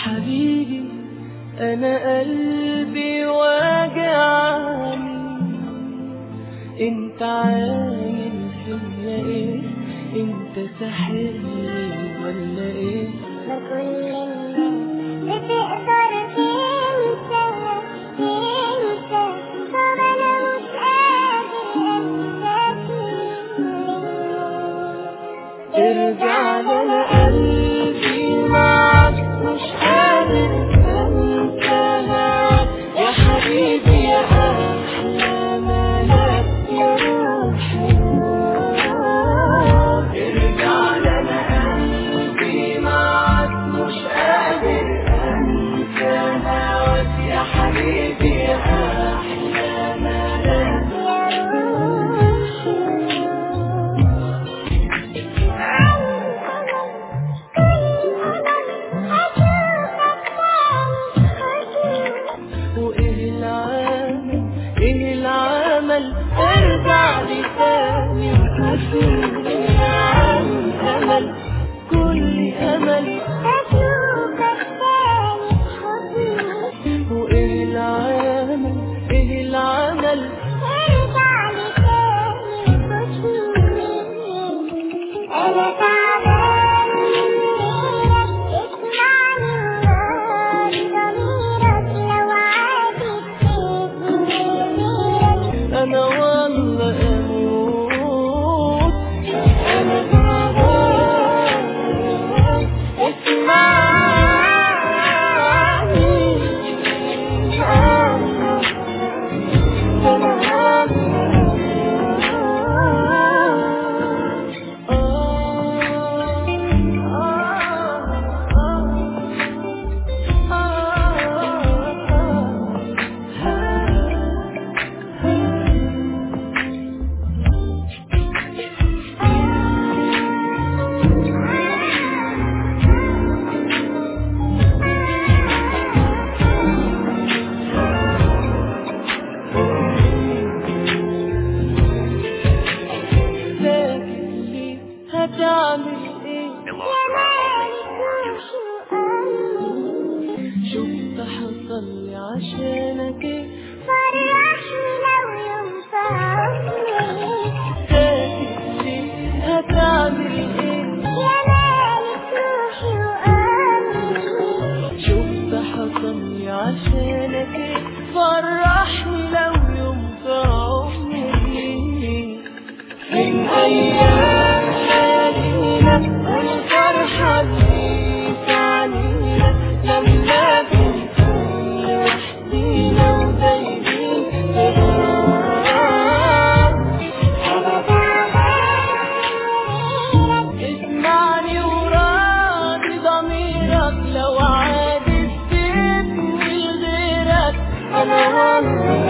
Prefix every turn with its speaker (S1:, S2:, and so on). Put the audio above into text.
S1: حبيبي انا قلبي واجعني انت عامل فيا ايه انت ساحرني ولا ايه
S2: ما كل الناس بتقدر تنسى تنسى طب انا مش قادر انساك
S1: ارجع لنا قلبي معك مش قادر انساها يا حبيبي يا احلى ملاك يا روحي ارجع لنا قلبي معك مش قادر انساها يا حبيبي يا احلى ملاك وايه العمل ايه العمل ارجع لي تاني وكل عن امل كل امل وايه العمل ايه العمل
S2: أنا تعبان منك اسمعني وراني ضميرك لو عادي تسيبني
S1: انا والله اموت انا تعبان هتعمل ايه شفت حصل لي عشانك ايه ساكت ليه هتعمل ايه شفت حصل لي عشانك ايه فرحني لو يوم في عمري من ايام حالينا والفرحة اللي في علينا لما بنكون لوحدينا ودايبين في اسمعني وراضي ضميرك لو عادي تسيبني لغيرك انا والله